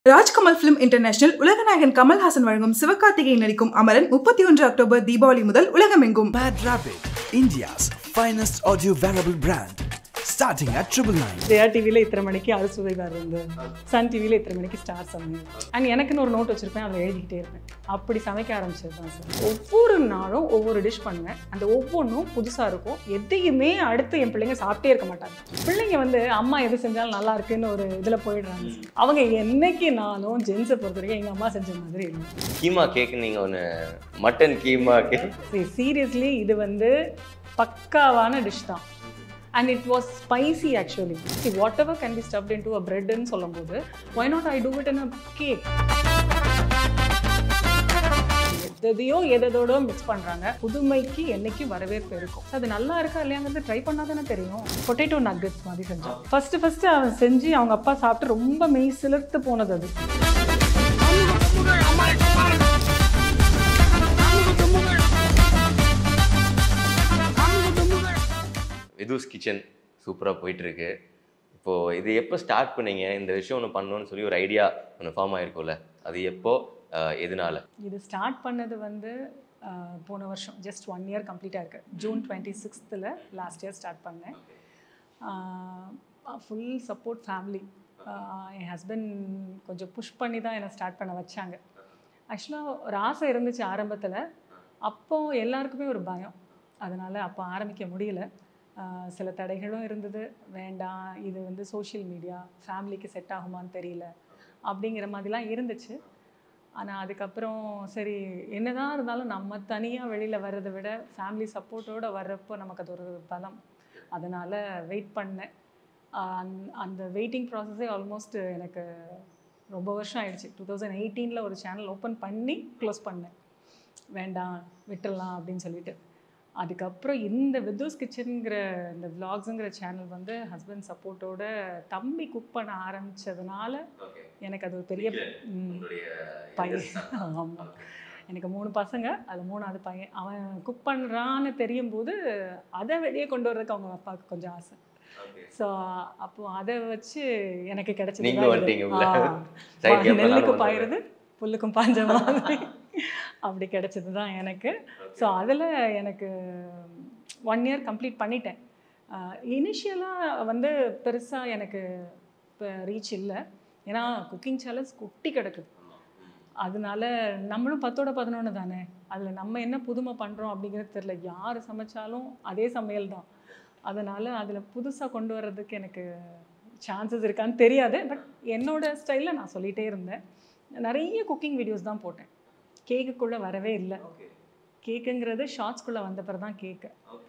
Rajkamal film international உலகநாயகன் கமல்ஹாசன் வழங்கும் சிவகார்த்திகேயன் நடிக்கும் அமரன் முப்பத்தி ஒன்று அக்டோபர் தீபாவளி முதல் உலகமெங்கும் Mad Rabbit, India's finest audio wearable brand, starting at triple nine. Jaya டிவியில் இத்தனை மணிக்கு அறுசுவை இருந்து சன் டிவியில் இத்தனை மணிக்கு ஸ்டார் சமையல் அண்ட் எனக்குன்னு ஒரு நோட் வச்சுருப்பேன் அதில் எழுதிக்கிட்டே இருப்பேன் அப்படி சமைக்க ஆரம்பிச்சது தான் சார் ஒவ்வொரு நாளும் ஒவ்வொரு டிஷ் பண்ணுவேன் அந்த ஒவ்வொன்றும் புதுசாக இருக்கும் எதையுமே அடுத்து என் பிள்ளைங்க சாப்பிட்டே இருக்க மாட்டாங்க பிள்ளைங்க வந்து அம்மா எது செஞ்சாலும் நல்லா இருக்குன்னு ஒரு இதில் போயிடுறாங்க sir. அவங்க என்னைக்கு நானும் ஜென்ஸை பொறுத்த வரைக்கும் எங்கள் அம்மா செஞ்ச மாதிரி இல்லை கீமா கேக் நீங்கள் ஒன்று மட்டன் கீமா கேக் சீரியஸ்லி இது வந்து பக்காவான டிஷ் தான் and it was spicy actually see whatever can be stuffed into a பிரெட்னு சொல்லும்போது why not I do it in a cake எதையோ எதோட மிக்ஸ் பண்ணுறாங்க புதுமைக்கு என்னைக்கு வரவேற்பு இருக்கும் அது நல்லா இருக்கா இல்லையாங்கிறது ட்ரை பண்ணால் தானே தெரியும் பொட்டேட்டோ நக்கெட்ஸ் மாதிரி செஞ்சான் ஃபஸ்ட்டு ஃபஸ்ட்டு அவன் செஞ்சு அவங்க அப்பா சாப்பிட்டு ரொம்ப மெய் சிலிர்த்து போனது அது விதூஸ் கிச்சன் சூப்பராக போயிட்டுருக்கு இப்போது இது எப்போ ஸ்டார்ட் பண்ணீங்க இந்த விஷயம் ஒன்று பண்ணணும்னு சொல்லி ஒரு ஐடியா ஒன்று ஃபார்ம் ஆயிருக்கும்ல அது எப்போ அஹ், எதனால இது ஸ்டார்ட் பண்ணது வந்து ஆஹ், போன வருஷம் ஜஸ்ட் ஒன் இயர் கம்ப்ளீட்டாக இருக்கு ஜூன் டுவெண்ட்டி சிக்ஸ்த்தில் லாஸ்ட் இயர் ஸ்டார்ட் பண்ணேன் ஃபுல் சப்போர்ட் ஃபேமிலி என் ஹஸ்பண்ட் கொஞ்சம் புஷ் பண்ணி தான் என்னை ஸ்டார்ட் பண்ண வச்சாங்க ஆக்சுவலாக ஒரு ஆசை இருந்துச்சு ஆரம்பத்தில் அப்போ எல்லாருக்குமே ஒரு பயம் அதனால் அப்போ ஆரம்பிக்க முடியல ஆஹ், சில தடைகளும் இருந்தது வேண்டாம் இது வந்து சோஷியல் மீடியா ஃபேமிலிக்கு செட் ஆகுமான்னு தெரியல அப்படிங்கிற மாதிரிலாம் இருந்துச்சு ஆனால் அதுக்கப்புறம் சரி என்னதான் இருந்தாலும் நம்ம தனியாக வெளியில் வர்றதை விட ஃபேமிலி சப்போர்ட்டோடு வர்றப்போ நமக்கு அது ஒரு பலம் அதனால் வெயிட் பண்ணேன் ஆஹ் அந்த- அந்த வெயிட்டிங் ப்ராசஸே ஆல்மோஸ்ட் எனக்கு ரொம்ப வருஷம் ஆயிடுச்சு டூ தௌசண்ட் எயிட்டீனில் ஒரு சேனல் ஓப்பன் பண்ணி க்ளோஸ் பண்ணேன் வேண்டாம் விட்டுடலாம் அப்படின்னு சொல்லிட்டு அதுக்கப்புறம் இந்த வித்தூஸ் கிச்சனுங்கிற இந்த விலாக்ஸுங்கிற சேனல் வந்து ஹஸ்பண்ட் சப்போர்ட்டோட தம்பி குக் பண்ண ஆரம்பிச்சதுனால எனக்கு அது ஒரு பெரிய ம், பையன் ஆமாம் எனக்கு மூணு பசங்க அது மூணாவது பையன் அவன் குக் பண்ணுறான்னு தெரியும் போது அதை வெளியே கொண்டு வர்றதுக்கு அவங்க அப்பாவுக்கு கொஞ்சம் ஆசை ஸோ அப்போ அதை வச்சு எனக்கு கிடைச்சது நீங்களும் தான் இது. வந்துட்டீங்க உள்ள. ஆ. Side பா- gap நெல்லுக்கு பண்ணாலும் பாயிருது புல்லுக்கும் பாஞ்ச மாதிரி அப்படி கிடைச்சது தான் எனக்கு ஸோ அதில் எனக்கு ஒன் இயர் கம்ப்ளீட் பண்ணிட்டேன் இனிஷியலாக வந்து பெருசாக எனக்கு இப்போ ரீச் இல்லை ஏன்னா குக்கிங் சேனல்ஸ் குட்டி கிடக்குது அதனால நம்மளும் பத்தோட பதினொன்று தானே அதில் நம்ம என்ன புதுமை பண்ணுறோம் அப்படிங்கிறது தெரில யார் சமைச்சாலும் அதே சமையல் தான் அதனால் அதில் புதுசாக கொண்டு வர்றதுக்கு எனக்கு சான்சஸ் இருக்கான்னு தெரியாது பட் என்னோட ஸ்டைலில் நான் சொல்லிகிட்டே இருந்தேன் நிறைய குக்கிங் வீடியோஸ் தான் போட்டேன் கேக்குக்குள்ளே வரவே இல்லை கேக்குங்கிறது ஷார்ட்ஸ்குள்ளே வந்த பிறகு தான் கேக்கு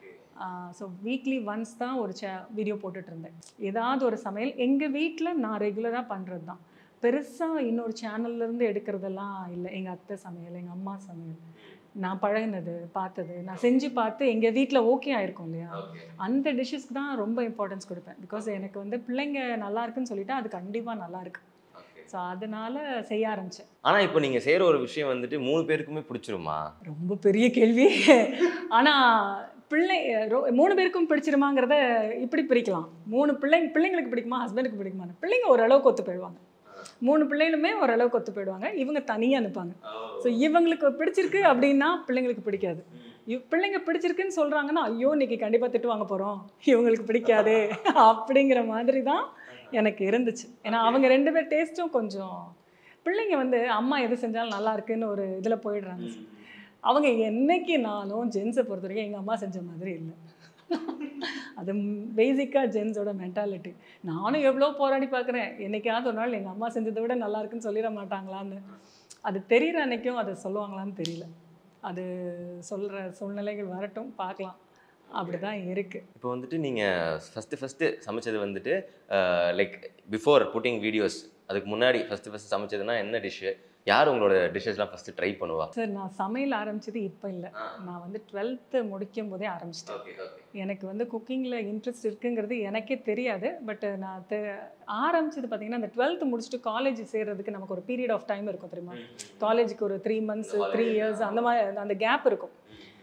ஸோ வீக்லி ஒன்ஸ் தான் ஒரு சே வீடியோ போட்டுட்டு இருந்தேன் ஏதாவது ஒரு சமையல் எங்கள் வீட்டில் நான் ரெகுலராக பண்ணுறது தான் பெருசாக இன்னொரு சேனல்லேருந்து எடுக்கிறதெல்லாம் இல்லை எங்கள் அத்தை சமையல் எங்கள் அம்மா சமையல் நான் பழகுனது பார்த்தது நான் செஞ்சு பார்த்து எங்கள் வீட்டில் ஓகே ஆயிருக்கும் இல்லையா அந்த டிஷ்ஷஸ்க்கு தான் ரொம்ப இம்பார்ட்டன்ஸ் கொடுப்பேன் பிகாஸ் எனக்கு வந்து பிள்ளைங்க நல்லா இருக்குன்னு சொல்லிட்டா அது கண்டிப்பாக நல்லா இருக்கு ஸோ அதனால செய்ய ஆரம்பித்தேன் ஆனால் இப்போ நீங்கள் செய்கிற ஒரு விஷயம் வந்துட்டு மூணு பேருக்குமே பிடிச்சிருமா ரொம்ப பெரிய கேள்வி ஆனால் பிள்ளை ரொ- மூணு பேருக்கும் பிடிச்சிருமாங்கிறத இப்படி பிரிக்கலாம் மூணு பிள்ளைங்க பிள்ளைங்களுக்கு பிடிக்குமா ஹஸ்பண்டுக்கு பிடிக்குமா பிள்ளைங்க ஓரளவுக்கு ஒத்து போயிடுவாங்க மூணு பிள்ளைகளுமே ஓரளவுக்கு ஒத்து போயிடுவாங்க இவங்க தனியாக நிற்பாங்க ஸோ இவங்களுக்கு பிடிச்சிருக்கு அப்படின்னா பிள்ளைங்களுக்கு பிடிக்காது இவ் பிள்ளைங்க பிடிச்சிருக்குன்னு சொல்கிறாங்கன்னா ஐயோ இன்னைக்கு கண்டிப்பாக திட்டு வாங்க போகிறோம் இவங்களுக்கு பிடிக்காதே அப்படிங்கிற மாதிரி தான் எனக்கு இருந்துச்சு ஏன்னா அவங்க ரெண்டு பேர் டேஸ்ட்டும் கொஞ்சம் பிள்ளைங்க வந்து அம்மா எது செஞ்சாலும் நல்லா இருக்குன்னு ஒரு இதில் போயிடுறாங்க அவங்க என்னைக்கு நாளும் ஜென்ஸை பொறுத்த வரைக்கும் எங்கள் அம்மா செஞ்ச மாதிரி இல்லை அது பேசிக்காக ஜென்ஸோட மென்டாலிட்டி நானும் எவ்வளோ போராடி பார்க்குறேன் என்னைக்காவது ஒரு நாள் எங்கள் அம்மா செஞ்சதை விட நல்லா இருக்குன்னு சொல்லிட மாட்டாங்களான்னு அது தெரிகிற அன்னைக்கும் அதை சொல்லுவாங்களான்னு தெரியல அது சொல்கிற சூழ்நிலைகள் வரட்டும் பார்க்கலாம் அப்படி தான் இருக்குது இப்போ வந்துட்டு நீங்கள் ஃபஸ்ட்டு ஃபஸ்ட்டு சமைச்சது வந்துட்டு லைக் பிஃபோர் புட்டிங் வீடியோஸ் அதுக்கு முன்னாடி ஃபஸ்ட்டு ஃபஸ்ட்டு சமைச்சதுன்னா என்ன டிஷ்ஷு யார் உங்களோட டிஷ்ஷஸ்லாம் ஃபஸ்ட்டு ட்ரை பண்ணுவா சார் நான் சமையல் ஆரம்பிச்சது இப்போ இல்லை நான் வந்து டுவெல்த்து முடிக்கும் போதே ஆரம்பிச்சிட்டேன் எனக்கு வந்து குக்கிங்கில் இன்ட்ரெஸ்ட் இருக்குங்கிறது எனக்கே தெரியாது பட் நான் தெ ஆரம்பிச்சது பார்த்தீங்கன்னா அந்த டுவெல்த்து முடிச்சுட்டு காலேஜ் சேர்றதுக்கு நமக்கு ஒரு பீரியட் ஆஃப் டைம் இருக்கும் தெரியுமா காலேஜுக்கு ஒரு த்ரீ மந்த்ஸ் த்ரீ இயர்ஸ் அந்த மாதிரி அந்த கேப் இருக்கும்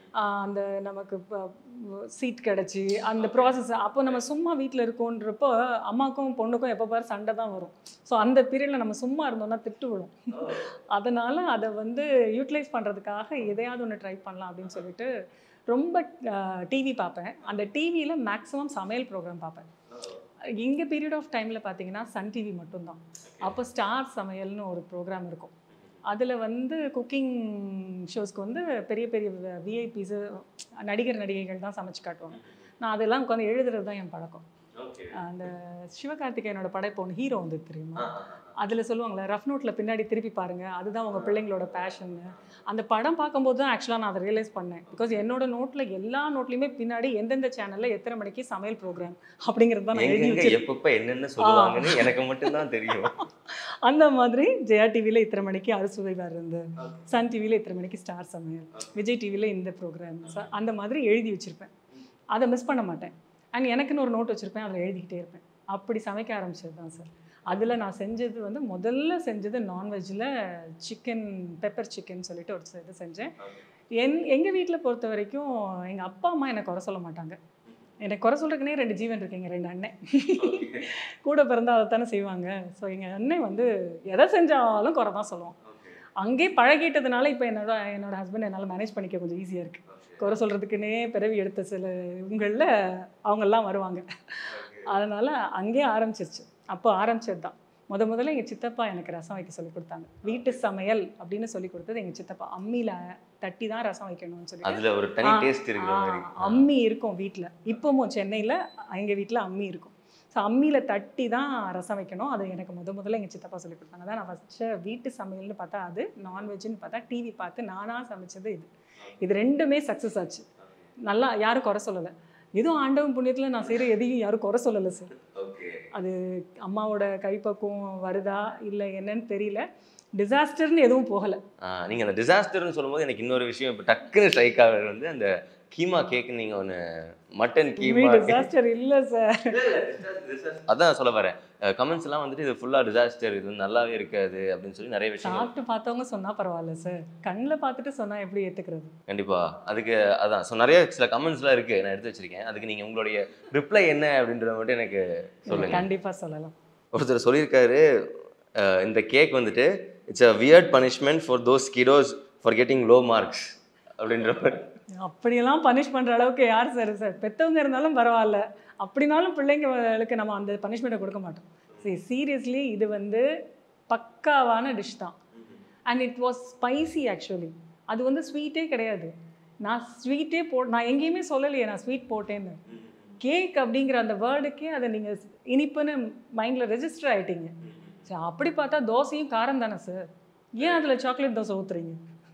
ஆஹ் அந்த நமக்கு சீட் கிடச்சி அந்த ப்ராசஸ் அப்போ நம்ம சும்மா வீட்டில் இருக்கோன்றப்போ அம்மாக்கும் பொண்ணுக்கும் எப்போ பாரு சண்டை தான் வரும் ஸோ அந்த பீரியடில் நம்ம சும்மா இருந்தோம்னா திட்டு விடும் அதனால் அதை வந்து யூட்டிலைஸ் பண்ணுறதுக்காக எதையாவது ஒன்று ட்ரை பண்ணலாம் அப்படின்னு சொல்லிட்டு ரொம்ப டிவி பார்ப்பேன் அந்த டிவியில் மேக்ஸிமம் சமையல் ப்ரோக்ராம் பார்ப்பேன் இங்கே பீரியட் ஆஃப் டைமில் பார்த்தீங்கன்னா சன் டிவி மட்டும்தான் அப்போ ஸ்டார் சமையல்னு ஒரு ப்ரோக்ராம் இருக்கும் அதில் வந்து குக்கிங் ஷோஸ்க்கு வந்து பெரிய பெரிய விஐபிஸு நடிகர் நடிகைகள் தான் சமைச்சு காட்டுவாங்க நான் அதெல்லாம் உட்காந்து எழுதுறது தான் என் பழக்கம் அந்த சிவகார்த்திகேயனோட படைப்பு ஒன்று ஹீரோ வந்து தெரியுமா அதில் சொல்லுவாங்களே ரஃப் நோட்டில் பின்னாடி திருப்பி பாருங்க அதுதான் உங்கள் பிள்ளைங்களோட பேஷன்னு அந்த படம் பார்க்கும்போது தான் ஆக்சுவலாக நான் அதை ரியலைஸ் பண்ணேன் பிகாஸ் என்னோட நோட்டில் எல்லா நோட்லையுமே பின்னாடி எந்தெந்த சேனலில் எத்தனை மணிக்கு சமையல் ப்ரோக்ராம் அப்படிங்கிறது தான் நான் எழுதி எங்க வச்சிருக்கேன் எப்பப்ப என்னென்ன சொல்லுவாங்கன்னு எனக்கு மட்டும்தான் தெரியும் அந்த மாதிரி ஜெயா டிவியில் இத்தனை மணிக்கு அறுசுவை இருந்து சன் டிவியில் இத்தனை மணிக்கு ஸ்டார் சமையல் விஜய் டிவியில் இந்த ப்ரோக்ராம் அந்த மாதிரி எழுதி வச்சுருப்பேன் அதை மிஸ் பண்ண மாட்டேன் அண்ட் எனக்குன்னு ஒரு நோட் வச்சுருப்பேன் அதில் எழுதிக்கிட்டே இருப்பேன் அப்படி சமைக்க ஆரம்பிச்சது தான் சார் அதில் நான் செஞ்சது வந்து முதல்ல செஞ்சது நான்வெஜ்ஜில் சிக்கன் பெப்பர் சிக்கன் சொல்லிட்டு ஒரு இது செஞ்சேன் என் எங்கள் வீட்டில் பொறுத்த வரைக்கும் எங்கள் அப்பா அம்மா என்னை குறை சொல்ல மாட்டாங்க எனக்கு குறை சொல்கிறதுக்குனே ரெண்டு ஜீவன் இருக்குங்க ரெண்டு அண்ணன் கூட பிறந்தா அதை தானே செய்வாங்க ஸோ எங்கள் அண்ணன் வந்து எதை செஞ்சாலும் குறை தான் சொல்லுவான் அங்கேயே பழகிட்டதுனால இப்போ என்னோட என்னோட ஹஸ்பண்ட் என்னால் மேனேஜ் பண்ணிக்க கொஞ்சம் ஈஸியாக இருக்குது குறை சொல்கிறதுக்குன்னே பிறவி எடுத்த சில இவங்களில் அவங்கெல்லாம் வருவாங்க அதனால் அங்கேயே ஆரம்பிச்சிருச்சு அப்போ ஆரம்பிச்சது தான் முத முதல்ல எங்கள் சித்தப்பா எனக்கு ரசம் வைக்க சொல்லி கொடுத்தாங்க வீட்டு சமையல் அப்படின்னு சொல்லி கொடுத்தது எங்கள் சித்தப்பா அம்மியில் தட்டி தான் ரசம் வைக்கணும்னு சொல்லி அதுல ஒரு தனி ஆ, டேஸ்ட் இருக்கிற ஆ, மாதிரி அம்மி இருக்கும் வீட்டில் இப்போவும் சென்னையில் எங்கள் வீட்டில் அம்மி இருக்கும் ஸோ அம்மியில் தட்டி தான் ரசம் வைக்கணும் அது எனக்கு முத முதல்ல எங்கள் சித்தப்பா சொல்லி கொடுத்தாங்க அதான் நான் ஃபஸ்ட்டு வீட்டு சமையல்னு பார்த்தா அது நான்வெஜ்னு பார்த்தா டிவி பார்த்து நானாக சமைச்சது இது இது ரெண்டுமே சக்ஸஸ் ஆச்சு நல்லா யாரும் குறை சொல்லலை எதுவும் ஆண்டவன் புண்ணியத்தில் நான் செய்கிற எதையும் யாரும் குறை சொல்லலை சார் ஓகே அது அம்மாவோட கைப்பக்குவம் வருதா இல்லை என்னன்னு தெரியல டிசாஸ்டர்னு எதுவும் போகலை நீங்க அந்த டிசாஸ்டர்னு சொல்லும்போது எனக்கு இன்னொரு விஷயம் இப்போ டக்குன்னு ஸ்ட்ரைக் ஆகுறது வந்து அந்த கீமா கேக் நீங்க ஒன்று மட்டன் கீமா டிசாஸ்டர் இல்லை சார் அதான் சொல்ல வரேன் கமெண்ட்ஸ் எல்லாம் வந்துட்டு இது ஃபுல்லா டிசாஸ்டர் இது நல்லாவே இருக்காது அப்படின்னு சொல்லி நிறைய விஷயங்கள் சாப்பிட்டு பார்த்தவங்க சொன்னா பரவாயில்ல சார் கண்ணில் பார்த்துட்டு சொன்னா எப்படி ஏத்துக்கிறது கண்டிப்பா அதுக்கு அதான் ஸோ நிறைய சில கமெண்ட்ஸ்லாம் இருக்கு நான் எடுத்து வச்சிருக்கேன் அதுக்கு நீங்க உங்களுடைய ரிப்ளை என்ன அப்படின்றத மட்டும் எனக்கு சொல்லுங்க கண்டிப்பா சொல்லலாம் ஒருத்தர் சொல்லியிருக்காரு அஹ், இந்த கேக் வந்துட்டு it's a weird punishment for those kiddos for getting low marks அப்படின்ற மாதிரி அப்படியெல்லாம் பனிஷ் பண்ற அளவுக்கு யார் சார் சார் பெத்தவங்க இருந்தாலும் பரவாயில்ல அப்படினாலும் பிள்ளைங்களுக்கு நம்ம அந்த பனிஷ்மெண்ட்டை கொடுக்க மாட்டோம் சரி சீரியஸ்லி இது வந்து பக்காவான டிஷ் தான் and it was spicy actually அது வந்து ஸ்வீட்டே கிடையாது நான் ஸ்வீட்டே போ நான் எங்கேயுமே சொல்லலையே நான் ஸ்வீட் போட்டேன்னு கேக் அப்படிங்கிற அந்த வேர்டுக்கே அதை நீங்கள் இனிப்புன்னு மைண்டில் ரெஜிஸ்டர் ஆயிட்டீங்க சரி அப்படி பார்த்தா தோசையும் காரம் தானே சார் ஏன் அதில் சாக்லேட் தோசை ஊற்றுறீங்க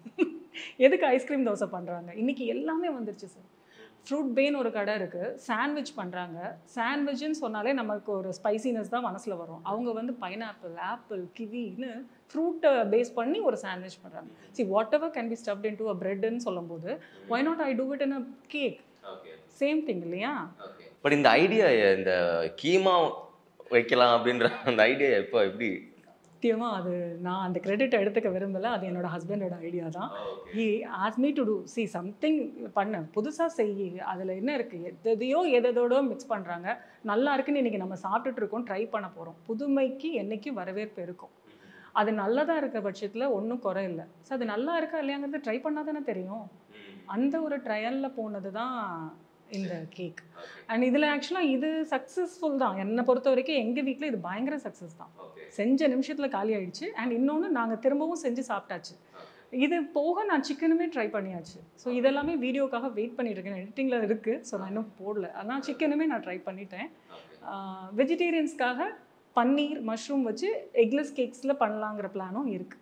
எதுக்கு ஐஸ்கிரீம் தோசை பண்ணுறாங்க இன்றைக்கி எல்லாமே வந்துருச்சு சார் ஃப்ரூட் பேன் ஒரு கடை இருக்குது சாண்ட்விச் பண்ணுறாங்க சாண்ட்விச்னு சொன்னாலே நமக்கு ஒரு ஸ்பைசினஸ் தான் மனசில் வரும் அவங்க வந்து பைனாப்பிள் ஆப்பிள் கிவின்னு ஃப்ரூட்டை பேஸ் பண்ணி ஒரு சாண்ட்விச் பண்ணுறாங்க see whatever can be stuffed into a பிரெட்னு சொல்லும்போது why not I do it in a cake same thing இல்லையா பட் இந்த ஐடியா இந்த கீமா வைக்கலாம் அப்படின்ற அந்த ஐடியா எப்போ எப்படி சத்தியமாக அது நான் அந்த கிரெடிட் எடுத்துக்க விரும்பல அது என்னோட ஹஸ்பண்டோட ஐடியா தான் he ask me to do see something பண்ண புதுசாக செய் அதில் என்ன இருக்குது எதையோ எதோட மிக்ஸ் பண்ணுறாங்க நல்லா இருக்குன்னு இன்றைக்கி நம்ம சாப்பிட்டுட்டு இருக்கோம் ட்ரை பண்ண போகிறோம் புதுமைக்கு என்றைக்கும் வரவேற்பு இருக்கும் அது நல்லதாக இருக்க பட்சத்தில் ஒன்றும் குறை இல்லை ஸோ அது நல்லா இருக்கா இல்லையாங்கிறது ட்ரை பண்ணால் தானே தெரியும் அந்த ஒரு ட்ரையலில் போனது தான் இந்த கேக் அண்ட் இதில் ஆக்சுவலாக இது சக்ஸஸ்ஃபுல் தான் என்னை பொறுத்த வரைக்கும் எங்கள் வீட்டில் இது பயங்கர சக்ஸஸ் தான் செஞ்ச நிமிஷத்தில் காலி ஆயிடுச்சு அண்ட் இன்னொன்று நாங்கள் திரும்பவும் செஞ்சு சாப்பிட்டாச்சு இது போக நான் சிக்கனுமே ட்ரை பண்ணியாச்சு ஸோ இதெல்லாமே வீடியோக்காக வெயிட் பண்ணிட்டு இருக்கேன் எடிட்டிங்கில் இருக்குது ஸோ நான் இன்னும் போடல ஆனால் சிக்கனுமே நான் ட்ரை பண்ணிட்டேன் வெஜிடேரியன்ஸ்க்காக பன்னீர் மஷ்ரூம் வச்சு எக்லெஸ் கேக்ஸில் பண்ணலாங்கிற பிளானும் இருக்குது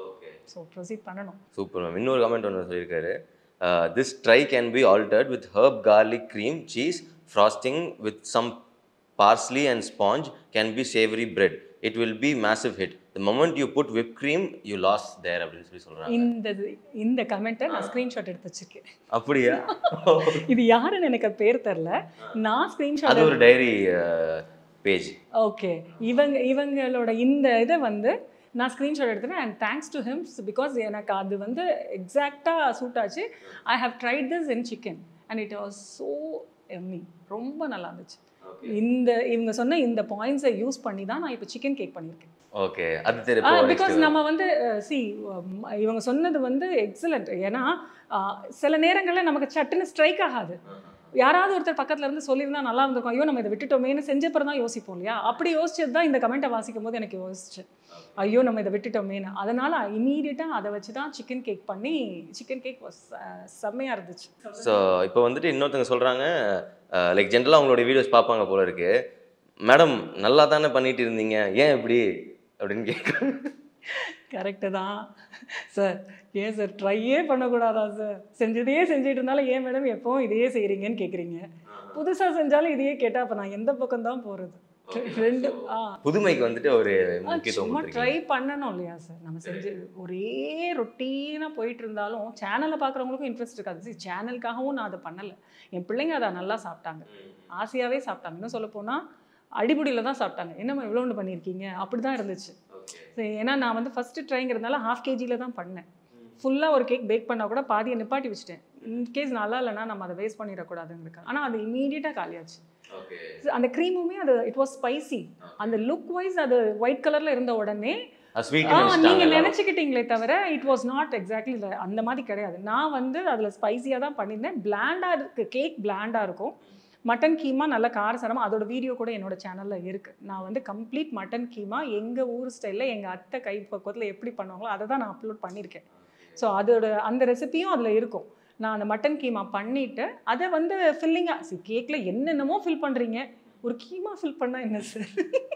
ஸோ ப்ரொசீட் பண்ணணும் சூப்பர் மேம் இன்னொரு கமெண்ட் ஒன்று சொல்லியிருக்காரு this try can be altered with herb garlic cream cheese frosting with some parsley and sponge can be savory bread it will be massive hit the moment you put whipped cream you lost there அப்படின்னு சொல்லி சொல்றாங்க இந்த இது- இந்த கமெண்ட்டை நான் screenshot எடுத்து வச்சிருக்கேன் அப்படியா இது யாருன்னு எனக்கு பேர் தெரில நான் ஸ்க்ரீன்ஷாட் அது ஒரு டைரி பேஜ் ஓகே இவங்க இவங்களோட இந்த இதை வந்து நான் ஸ்க்ரீன்ஷாட் எடுத்துட்டேன் and thanks to him because எனக்கு அது வந்து எக்ஸாக்டாக சூட் ஆச்சு I have tried this in chicken and it was so yummy ரொம்ப நல்லா இருந்துச்சு இந்த இவங்க சொன்ன இந்த பாயிண்ட்ஸை யூஸ் பண்ணி தான் நான் இப்போ சிக்கன் கேக் பண்ணியிருக்கேன் ஓகே அது தெரியும் பிகாஸ் நம்ம வந்து சி இவங்க சொன்னது வந்து எக்ஸலண்ட் ஏன்னா அஹ், சில நேரங்களில் நமக்கு சட்டுன்னு ஸ்ட்ரைக் ஆகாது யாராவது ஒருத்தர் பக்கத்துல இருந்து சொல்லியிருந்தா நல்லா இருந்திருக்கும் ஐயோ நம்ம இதை விட்டுட்டோமேன்னு செஞ்சப்பறம் தான் யோசிப்போம் இல்லையா அப்படி யோசிச்சது தான் இந்த கமெண்ட்டை வாசிக்கும் போது எனக்கு யோசிச்சு ஐயோ நம்ம இதை விட்டுட்டோமேன்னு அதனால இமீடியட்டாக அதை வச்சு தான் சிக்கன் கேக் பண்ணி சிக்கன் கேக் செம்மையாக இருந்துச்சு ஸோ இப்போ வந்துட்டு இன்னொருத்தங்க சொல்கிறாங்க லைக் ஜென்ரலாக உங்களுடைய வீடியோஸ் பார்ப்பாங்க போல இருக்கு மேடம் நல்லா தானே பண்ணிட்டு இருந்தீங்க ஏன் இப்படி அப்படின்னு கேட்குறாங்க கரெக்டு தான் சார் ஏன் சார் ட்ரையே பண்ணக்கூடாதா சார் செஞ்சதையே செஞ்சுட்டு இருந்தாலும் ஏன் மேடம் எப்பவும் இதையே செய்கிறீங்கன்னு கேட்குறீங்க புதுசாக செஞ்சாலும் இதையே கேட்டால் அப்போ நான் எந்த பக்கம் தான் போகிறது ரெண்டு ஆ புதுமைக்கு வந்துட்டு ஒரு ஆ, முக்கியத்துவம் சும்மா ட்ரை கொடுத்துருக்கீங்க பண்ணணும் இல்லையா சார் நம்ம செஞ்சு ஒரே ரொட்டீனாக போயிட்டு இருந்தாலும் சேனலை பார்க்குறவங்களுக்கும் இன்ட்ரெஸ்ட் இருக்காது சரி சேனலுக்காகவும் நான் அதை பண்ணலை என் பிள்ளைங்க அதை நல்லா சாப்பிட்டாங்க ஆசையாகவே சாப்பிட்டாங்க இன்னும் சொல்ல போனால் அடிபுடியில் தான் சாப்பிட்டாங்க என்னம்மா இவ்வளோண்டு பண்ணியிருக்கீங்க அப்படி தான் இருந்துச்சு சரி, ஏன்னா நான் வந்து ஃபஸ்ட்டு ட்ரைங்கிறதுனால ஹாஃப் கேஜியில் தான் பண்ணேன் ஃபுல்லாக ஒரு கேக் பேக் பண்ணால் கூட பாதியை நிப்பாட்டி வச்சுட்டேன் இன்கேஸ் நல்லா இல்லைன்னா நம்ம அதை வேஸ்ட் பண்ணிடக்கூடாதுங்கிறதுக்கு ஆனால் அது இமீடியட்டாக காலியாச்சு அந்த க்ரீமுமே அது இட் வாஸ் ஸ்பைசி அந்த லுக் வைஸ் அது ஒயிட் கலர்ல இருந்த உடனே ஸ்வீட் ஆ, நீங்க நினைச்சுக்கிட்டீங்களே தவிர இட் வாஸ் நாட் எக்ஸாக்ட்லி அந்த மாதிரி கிடையாது நான் வந்து அதுல ஸ்பைசியா தான் பண்ணியிருந்தேன் பிளாண்டா இருக்கு கேக் பிளாண்டா இருக்கும் மட்டன் கீமா நல்ல காரசாரமா அதோட வீடியோ கூட என்னோட சேனல்ல இருக்கு நான் வந்து கம்ப்ளீட் மட்டன் கீமா எங்க ஊர் ஸ்டைல்ல எங்க அத்தை கை பக்குவத்துல எப்படி பண்ணுவாங்களோ அதை தான் நான் அப்லோட் பண்ணியிருக்கேன் ஸோ அதோட அந்த ரெசிபியும் அதுல இருக்கும் நான் அந்த மட்டன் கீமா பண்ணிட்டு அதை வந்து ஃபில்லிங்காக சி கேக்கில் என்னென்னமோ ஃபில் பண்ணுறீங்க ஒரு கீமா ஃபில் பண்ணால் என்ன சார்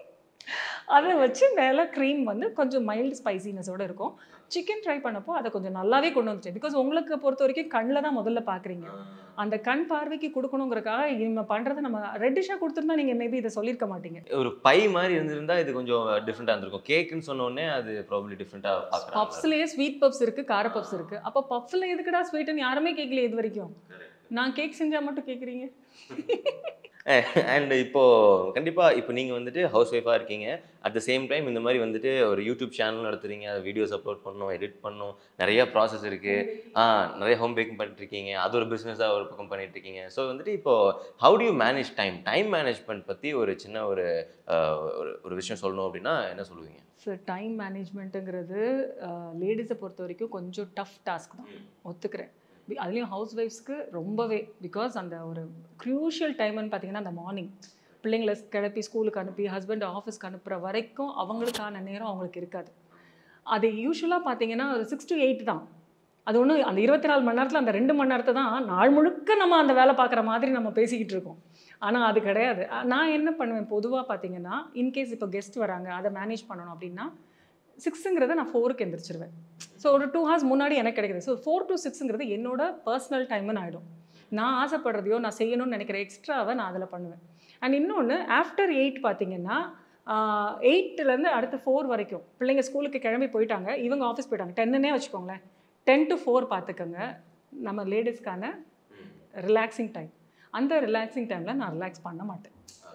அதை வச்சு மேலே க்ரீம் வந்து கொஞ்சம் மைல்டு ஸ்பைசினஸோட இருக்கும் சிக்கன் ட்ரை பண்ணப்போ அதை கொஞ்சம் நல்லாவே கொண்டு வந்துட்டேன் பிகாஸ் உங்களுக்கு பொறுத்த வரைக்கும் கண்ணில் தான் முதல்ல பார்க்குறீங்க அந்த கண் பார்வைக்கு கொடுக்கணுங்கிறக்காக நம்ம பண்ணுறதை நம்ம ரெட்டிஷாக கொடுத்துருந்தா நீங்கள் மேபி இதை சொல்லியிருக்க மாட்டீங்க ஒரு பை மாதிரி இருந்திருந்தா இது கொஞ்சம் டிஃப்ரெண்டாக இருந்திருக்கும் கேக்குன்னு சொன்ன உடனே அது ப்ராப்ளி டிஃப்ரெண்ட்டாக பார்க்குறாங்க பப்ஸ்லேயே ஸ்வீட் பப்ஸ் இருக்குது கார பப்ஸ் இருக்குது அப்போ பப்ஸில் எதுக்குடா ஸ்வீட்டுன்னு யாருமே கேட்கல இது வரைக்கும் நான் கேக் செஞ்சால் மட்டும் கேட்குறீங்க அண்ட் இப்போ கண்டிப்பா இப்போ நீங்க வந்துட்டு ஹவுஸ் ஒய்ஃபாக இருக்கீங்க அட் த சேம் டைம் இந்த மாதிரி வந்துட்டு ஒரு யூடியூப் சேனல் நடத்துறீங்க வீடியோஸ் அப்லோட் பண்ணணும் எடிட் பண்ணணும் நிறைய ப்ராசஸ் இருக்கு ஆ நிறைய ஹோம் பேக்கிங் பண்ணிட்டு இருக்கீங்க அது ஒரு பிஸ்னஸாக ஒரு பக்கம் பண்ணிட்டு இருக்கீங்க ஸோ வந்துட்டு இப்போ how do you manage time time management பத்தி ஒரு சின்ன ஒரு ஆஹ், ஒரு ஒரு விஷயம் சொல்லணும் அப்படின்னா என்ன சொல்லுவீங்க ஸோ டைம் மேனேஜ்மெண்ட்டுங்கிறது லேடிஸை பொறுத்த வரைக்கும் கொஞ்சம் டஃப் டாஸ்க் தான் ஒத்துக்கிறேன் பி- அதுலேயும் ஹவுஸ் ஒய்ஃப்ஸ்க்கு ரொம்பவே பிகாஸ் அந்த ஒரு க்ரூஷியல் டைம்னு பார்த்தீங்கன்னா அந்த மார்னிங் பிள்ளைங்களை கிளப்பி ஸ்கூலுக்கு அனுப்பி ஹஸ்பண்ட் ஆஃபீஸ்க்கு அனுப்புகிற வரைக்கும் அவங்களுக்கான நேரம் அவங்களுக்கு இருக்காது அது யூஸ்வலாக பார்த்தீங்கன்னா ஒரு சிக்ஸ் டு எயிட் தான் அது ஒன்றும் அந்த இருபத்தி நாலு மணி நேரத்தில் அந்த ரெண்டு மணி நேரத்தை தான் நாள் முழுக்க நம்ம அந்த வேலை பார்க்குற மாதிரி நம்ம பேசிக்கிட்டு இருக்கோம் ஆனால் அது கிடையாது அஹ் நான் என்ன பண்ணுவேன் பொதுவாக பார்த்தீங்கன்னா இன்கேஸ் இப்போ கெஸ்ட் வராங்க அதை மேனேஜ் பண்ணணும் அப்படின்னா சிக்ஸுங்கிறத நான் ஃபோருக்கு எந்திரிச்சிருவேன் ஸோ ஒரு டூ ஹவர்ஸ் முன்னாடி எனக்கு கிடைக்குது ஸோ ஃபோர் டு சிக்ஸுங்கிறது என்னோட பர்சனல் டைம்னு ஆகிடும் நான் ஆசைப்படுறதையோ நான் செய்யணும்னு நினைக்கிற எக்ஸ்ட்ராவை நான் அதில் பண்ணுவேன் அண்ட் இன்னொன்று ஆஃப்டர் எயிட் பார்த்தீங்கன்னா எயித்துலேருந்து அடுத்து ஃபோர் வரைக்கும் பிள்ளைங்க ஸ்கூலுக்கு கிளம்பி போயிட்டாங்க இவங்க ஆஃபீஸ் போயிட்டாங்க டென்னுனே வச்சுக்கோங்களேன் டென் டு ஃபோர் பார்த்துக்கோங்க நம்ம லேடிஸ்க்கான ரிலாக்ஸிங் டைம் அந்த ரிலாக்ஸிங் டைமில் நான் ரிலாக்ஸ் பண்ண மாட்டேன்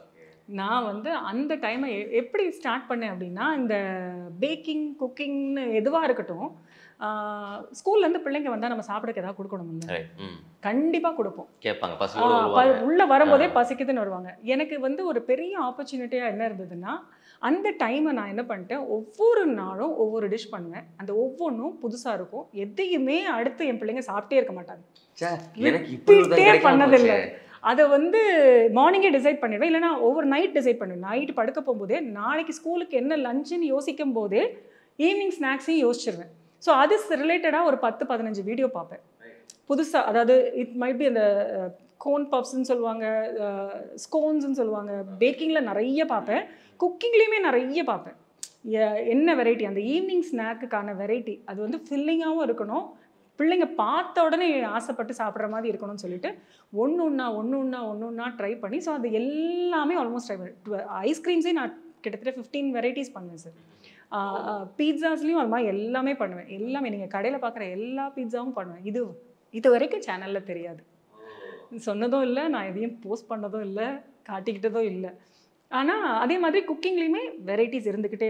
நான் வந்து அந்த டைமை எப்படி ஸ்டார்ட் பண்ணேன் அப்படின்னா இந்த பேக்கிங் குக்கிங்னு எதுவாக இருக்கட்டும் ஸ்கூல்லேருந்து பிள்ளைங்க வந்தால் நம்ம சாப்பிடக்கு ஏதாவது கொடுக்கணும்ல ரைட் ம் கண்டிப்பாக கொடுப்போம் கேட்பாங்க ஆ, பசங்களோட ப- வருவாங்க உள்ள வரும்போதே பசிக்குதுன்னு வருவாங்க எனக்கு வந்து ஒரு பெரிய ஆப்பர்ச்சுனிட்டியாக என்ன இருந்ததுன்னா அந்த டைமை நான் என்ன பண்ணிட்டேன் ஒவ்வொரு நாளும் ஒவ்வொரு டிஷ் பண்ணுவேன் அந்த ஒவ்வொன்றும் புதுசாக இருக்கும் எதையுமே அடுத்து என் பிள்ளைங்க சாப்பிட்டே இருக்க மாட்டாங்க ச்சே, எனக்கு இப்படி ஒரு Repeat-ஏ கிடைக்காம பண்ணதில்லை. போச்சே. அதை வந்து மார்னிங்கே டிசைட் பண்ணிடுவேன் இல்லைனா ஒவ்வொரு நைட் டிசைட் பண்ணுவேன் நைட் படுக்க போகும்போதே நாளைக்கு ஸ்கூலுக்கு என்ன லஞ்சுன்னு யோசிக்கும் போதே ஈவினிங் ஸ்நாக்ஸையும் யோசிச்சிருவேன் ஸோ அது ரிலேட்டடாக ஒரு பத்து பதினஞ்சு வீடியோ பார்ப்பேன் புதுசாக அதாவது இட் மைட் பி அந்த கோன் பப்ஸ்ன்னு சொல்லுவாங்க ஸ்கோன்ஸ்னு சொல்லுவாங்க பேக்கிங்கில் நிறைய பார்ப்பேன் குக்கிங்லேயுமே நிறைய பார்ப்பேன் எ- என்ன வெரைட்டி அந்த ஈவினிங் ஸ்நாக்குக்கான வெரைட்டி அது வந்து ஃபில்லிங்காகவும் இருக்கணும் பிள்ளைங்க பார்த்த உடனே ஆசைப்பட்டு சாப்பிட்ற மாதிரி இருக்கணும்னு சொல்லிட்டு ஒன்று ஒன்றா ஒன்று ஒன்றா ஒன்று ஒன்றா ட்ரை பண்ணி ஸோ அது எல்லாமே ஆல்மோஸ்ட் ட்ரை பண்ணேன் ஐஸ்கிரீம்ஸே நான் கிட்டத்தட்ட ஃபிஃப்டீன் வெரைட்டிஸ் பண்ணுவேன் சார் பீட்சாஸ்லேயும் அது மாதிரி எல்லாமே பண்ணுவேன் எல்லாமே நீங்கள் கடையில் பார்க்குற எல்லா பீட்சாவும் பண்ணுவேன் இது இது வரைக்கும் சேனலில் தெரியாது சொன்னதும் இல்லை நான் எதையும் போஸ்ட் பண்ணதும் இல்லை காட்டிக்கிட்டதும் இல்லை ஆனால் அதே மாதிரி குக்கிங்லேயுமே வெரைட்டிஸ் இருந்துக்கிட்டே இருக்கும்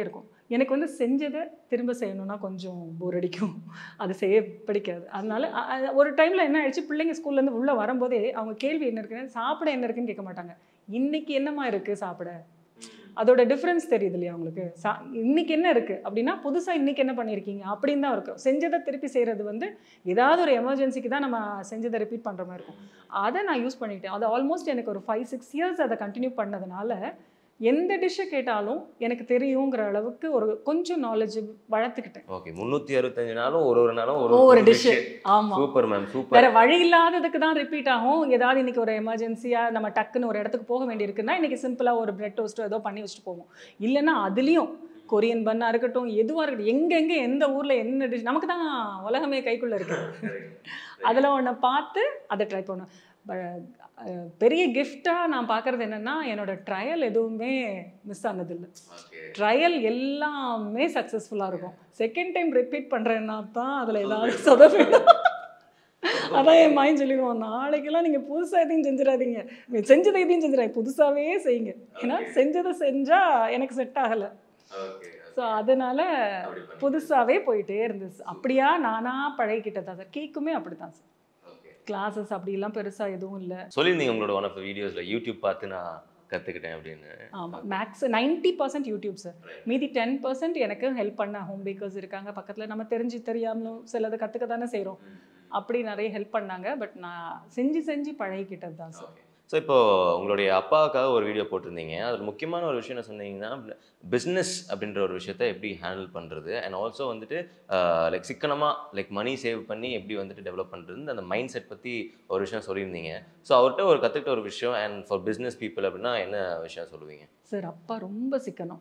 எனக்கு வந்து செஞ்சதை திரும்ப செய்யணும்னா கொஞ்சம் போர் அடிக்கும் அது செய்ய பிடிக்காது அதனால அ- அ- ஒரு டைமில் என்ன ஆயிடுச்சு பிள்ளைங்க ஸ்கூல்லேருந்து உள்ளே வரும்போதே அவங்க கேள்வி என்ன இருக்குன்னு சாப்பிட என்ன இருக்குன்னு கேட்க மாட்டாங்க இன்னைக்கு என்னம்மா இருக்குது சாப்பிட அதோட டிஃப்ரென்ஸ் தெரியுது இல்லையா உங்களுக்கு சா இன்னைக்கு என்ன இருக்குது அப்படின்னா புதுசாக இன்னைக்கு என்ன பண்ணியிருக்கீங்க அப்படின்னு தான் இருக்கும் செஞ்சதை திருப்பி செய்கிறது வந்து ஏதாவது ஒரு எமர்ஜென்சிக்கு தான் நம்ம செஞ்சதை ரிப்பீட் பண்ணுற மாதிரி இருக்கும் அதை நான் யூஸ் பண்ணிட்டேன் அது ஆல்மோஸ்ட் எனக்கு ஒரு ஃபைவ் சிக்ஸ் இயர்ஸ் அதை கண்டினியூ பண்ணதுனால எந்த டிஷ்ஷை கேட்டாலும் எனக்கு தெரியுங்கிற அளவுக்கு ஒரு கொஞ்சம் நாலேஜ் வளர்த்துக்கிட்டேன் ஓகே முந்நூற்றி அறுபத்தஞ்சு நாளும் ஒரு ஒரு நாளும் ஒரு ஒவ்வொரு டிஷ்ஷு ஆமாம் சூப்பர் மேம் சூப்பர் வேற வழி இல்லாததுக்கு தான் ரிப்பீட் ஆகும் ஏதாவது இன்னைக்கு ஒரு எமர்ஜென்சியா நம்ம டக்குன்னு ஒரு இடத்துக்கு போக வேண்டியிருக்குன்னா இன்னைக்கு சிம்பிளா ஒரு பிரெட் டோஸ்ட்டோ ஏதோ பண்ணி வச்சுட்டு போவோம் இல்லைன்னா அதுலயும் கொரியன் பண்ணா இருக்கட்டும் எதுவா இருக்கட்டும் எங்கெங்க எந்த ஊர்ல என்ன டிஷ் நமக்கு தான் உலகமே கைக்குள்ள இருக்கு அதுல ஒன்றை பார்த்து அதை ட்ரை பண்ணும் ப- அஹ் பெரிய கிஃப்டாக நான் பார்க்குறது என்னன்னா என்னோட ட்ரையல் எதுவுமே மிஸ் ஆனதில்லை ட்ரையல் எல்லாமே சக்ஸஸ்ஃபுல்லாக இருக்கும் செகண்ட் டைம் ரிப்பீட் பண்ணுறேன்னா தான் அதில் ஏதாவது சொதப்பிடும் அதான் என் மைண்ட் சொல்லிடுவோம் நாளைக்கெல்லாம் நீங்கள் புதுசாக எதையும் செஞ்சிடாதீங்க நீங்க செஞ்சதை எதையும் செஞ்சிடாதீங்க புதுசாகவே செய்யுங்க ஏன்னா செஞ்சதை செஞ்சால் எனக்கு செட் ஆகலை ஸோ அதனால புதுசாகவே போயிட்டே இருந்துச்சு அப்படியா நானா பழகிக்கிட்டதா சார் கேக்குமே அப்படி தான் சார் கிளாஸஸ் அப்படிலாம் பெருசாக எதுவும் இல்லை சொல்லியிருந்தீங்க உங்களோட ஒன் ஆஃப் வீடியோஸில் யூடியூப் பார்த்து நான் கற்றுக்கிட்டேன் அப்படின்னு ஆமாம் max ninety percent YouTube sir மீதி டென் பர்சன்ட் எனக்கு ஹெல்ப் பண்ண ஹோம் பேக்கர்ஸ் இருக்காங்க பக்கத்தில் நம்ம தெரிஞ்சு தெரியாமலும் சிலது கற்றுக்க தானே செய்கிறோம் அப்படி நிறைய ஹெல்ப் பண்ணாங்க பட் நான் செஞ்சு செஞ்சு பழகிக்கிட்டது தான் சார் ஸோ இப்போ உங்களுடைய அப்பாவுக்காக ஒரு வீடியோ போட்டிருந்தீங்க அதில் முக்கியமான ஒரு விஷயம் என்ன சொன்னீங்கன்னா பிஸ்னஸ் அப்படின்ற ஒரு விஷயத்த எப்படி ஹேண்டில் பண்ணுறது அண்ட் ஆல்சோ வந்துட்டு லைக் சிக்கனமாக லைக் மணி சேவ் பண்ணி எப்படி வந்துட்டு டெவலப் பண்ணுறது அந்த மைண்ட் செட் பற்றி ஒரு விஷயம் சொல்லியிருந்தீங்க ஸோ அவர்கிட்ட ஒரு கற்றுக்கிட்ட ஒரு விஷயம் அண்ட் ஃபார் பிஸ்னஸ் பீப்புள் அப்படின்னா என்ன விஷயம் சொல்லுவீங்க சார் அப்பா ரொம்ப சிக்கனம்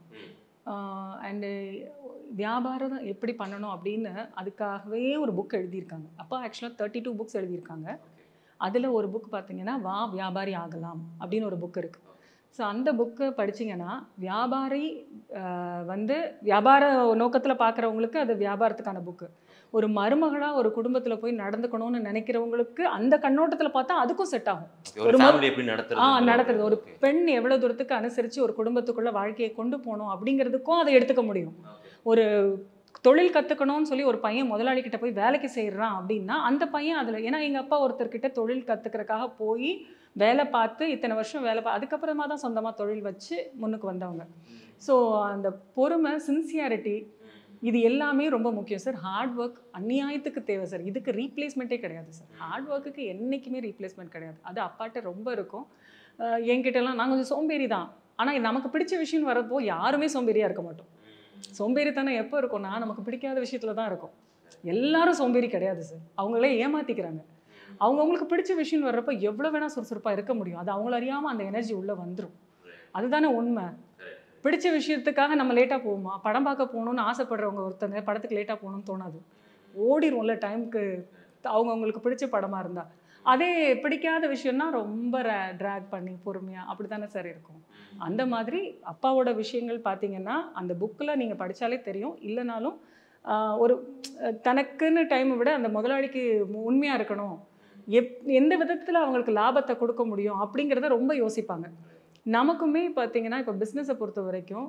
அண்டு வியாபாரம் எப்படி பண்ணணும் அப்படின்னு அதுக்காகவே ஒரு புக் எழுதியிருக்காங்க அப்பா ஆக்சுவலாக தேர்ட்டி டூ புக்ஸ் எழுதியிருக்காங்க அதில் ஒரு புக் பார்த்தீங்கன்னா வா வியாபாரி ஆகலாம் அப்படின்னு ஒரு புக் இருக்குது ஸோ அந்த புக்கு படிச்சீங்கன்னா வியாபாரி ஆஹ், வந்து வியாபார நோக்கத்தில் பார்க்குறவங்களுக்கு அது வியாபாரத்துக்கான புக்கு ஒரு மருமகளாக ஒரு குடும்பத்தில் போய் நடந்துக்கணும்னு நினைக்கிறவங்களுக்கு அந்த கண்ணோட்டத்தில் பார்த்தா அதுக்கும் செட் ஆகும் ஒரு ஒரு ம- ஃபேமிலி எப்படி ஆ நடத்துறது நடத்துறது ஒரு பெண் எவ்வளோ தூரத்துக்கு அனுசரித்து ஒரு குடும்பத்துக்குள்ள வாழ்க்கையை கொண்டு போகணும் அப்படிங்கிறதுக்கும் அதை எடுத்துக்க முடியும் ஒரு தொழில் கற்றுக்கணும்னு சொல்லி ஒரு பையன் முதலாளி கிட்ட போய் வேலைக்கு செய்கிறான் அப்படின்னா அந்த பையன் அதில் ஏன்னா எங்கள் அப்பா ஒருத்தர்கிட்ட தொழில் கற்றுக்கிறதுக்காக போய் வேலை பார்த்து இத்தனை வருஷம் வேலை பா அதுக்கப்புறமா தான் சொந்தமாக தொழில் வச்சு முன்னுக்கு வந்தவங்க ஸோ அந்த பொறுமை சின்சியாரிட்டி இது எல்லாமே ரொம்ப முக்கியம் சார் ஹார்ட் ஒர்க் அந்நியாயத்துக்கு தேவை சார் இதுக்கு ரீப்ளேஸ்மெண்ட்டே கிடையாது சார் ஹார்ட் ஒர்க்குக்கு என்றைக்குமே ரீப்ளேஸ்மெண்ட் கிடையாது அது அப்பாட்ட ரொம்ப இருக்கும் அஹ் என்கிட்டலாம் நான் கொஞ்சம் சோம்பேறி தான் ஆனால் நமக்கு பிடிச்ச விஷயம் வரப்போ யாருமே சோம்பேறியாக இருக்க மாட்டோம் சோம்பேறித்தனம் எப்போ இருக்கும்னா நமக்கு பிடிக்காத விஷயத்துல தான் இருக்கும் எல்லாரும் சோம்பேறி கிடையாது சார் அவங்களே ஏமாத்திக்கிறாங்க அவங்கவுங்களுக்கு பிடிச்ச விஷயம் வர்றப்ப எவ்வளோ வேணால் சுறுசுறுப்பாக இருக்க முடியும் அது அவங்கள அறியாமல் அந்த எனர்ஜி உள்ளே வந்துடும் அதுதானே உண்மை பிடிச்ச விஷயத்துக்காக நம்ம லேட்டாக போவோமா படம் பார்க்க போகணும்னு ஆசைப்படுறவங்க ஒருத்தங்க படத்துக்கு லேட்டாக போகணும்னு தோணாது ஓடிடும்ல டைமுக்கு அவங்கவுங்களுக்கு பிடிச்ச படமாக இருந்தால் அதே பிடிக்காத விஷயம்னா ரொம்ப ட்ராக் பண்ணி பொறுமையாக அப்படி தானே சார் இருக்கும் அந்த மாதிரி அப்பாவோட விஷயங்கள் பார்த்தீங்கன்னா அந்த புக்கில் நீங்கள் படித்தாலே தெரியும் இல்லைனாலும் ஆஹ், ஒரு அஹ், தனக்குன்னு டைமை விட அந்த முதலாளிக்கு உண்மையாக இருக்கணும் எப் எந்த விதத்தில் அவங்களுக்கு லாபத்தை கொடுக்க முடியும் அப்படிங்கிறத ரொம்ப யோசிப்பாங்க நமக்குமே பார்த்தீங்கன்னா இப்போ பிஸ்னஸை பொறுத்த வரைக்கும்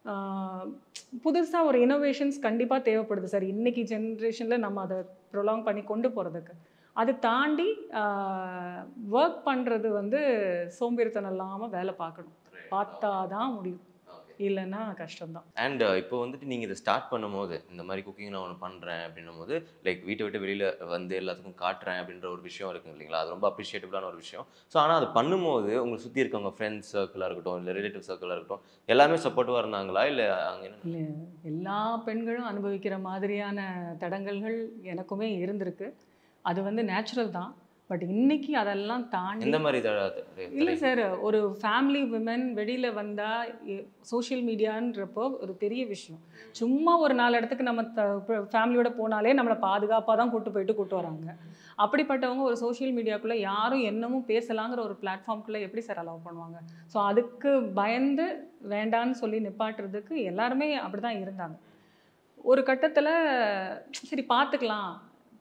புதுசாக ஒரு இனோவேஷன்ஸ் கண்டிப்பாக தேவைப்படுது சார் இன்னைக்கு ஜென்ரேஷனில் நம்ம அதை ப்ரொலாங் பண்ணி கொண்டு போகிறதுக்கு அது தாண்டி ஒர்க் பண்ணுறது வந்து சோம்பேறித்தனம் இல்லாமல் வேலை பார்க்கணும் பார்த்தா தான் முடியும் இல்லைன்னா கஷ்டம்தான் அண்ட் இப்போ வந்துட்டு நீங்கள் இதை ஸ்டார்ட் பண்ணும்போது இந்த மாதிரி குக்கிங் நான் ஒன்று பண்ணுறேன் அப்படின்னும் போது லைக் வீட்டை விட்டு வெளியில் வந்து எல்லாத்துக்கும் காட்டுறேன் அப்படின்ற ஒரு விஷயம் இருக்குது இல்லைங்களா அது ரொம்ப அப்ரிஷியேட்டிவான ஒரு விஷயம் ஸோ ஆனால் அது பண்ணும்போது உங்களை சுற்றி இருக்கவங்க ஃப்ரெண்ட்ஸ் சர்க்கிளாக இருக்கட்டும் இல்லை ரிலேட்டிவ் சர்க்கிளாக இருக்கட்டும் எல்லாமே சப்போர்ட்டிவாக இருந்தாங்களா இல்லை அங்கே என்ன இல்லை எல்லா பெண்களும் அனுபவிக்கிற மாதிரியான தடங்கல்கள் எனக்குமே இருந்திருக்கு அது வந்து நேச்சுரல் தான் பட் இன்னைக்கு அதெல்லாம் தாண்டி எந்த மாதிரி த- த- இல்லை சார் ஒரு ஃபேமிலி விமன் வெளியில் வந்தால் சோஷியல் மீடியான்றப்போ ஒரு பெரிய விஷயம் சும்மா ஒரு நாலு இடத்துக்கு நம்ம ஃபேமிலியோட போனாலே நம்மளை பாதுகாப்பாக தான் கூட்டு போயிட்டு கூட்டு வராங்க அப்படிப்பட்டவங்க ஒரு சோஷியல் மீடியாக்குள்ளே யாரும் என்னமும் பேசலாங்கிற ஒரு பிளாட்ஃபார்ம்குள்ளே எப்படி சார் அலோவ் பண்ணுவாங்க ஸோ அதுக்கு பயந்து வேண்டான்னு சொல்லி நிப்பாட்டுறதுக்கு எல்லாருமே அப்படி தான் இருந்தாங்க ஒரு கட்டத்தில் சரி பார்த்துக்கலாம்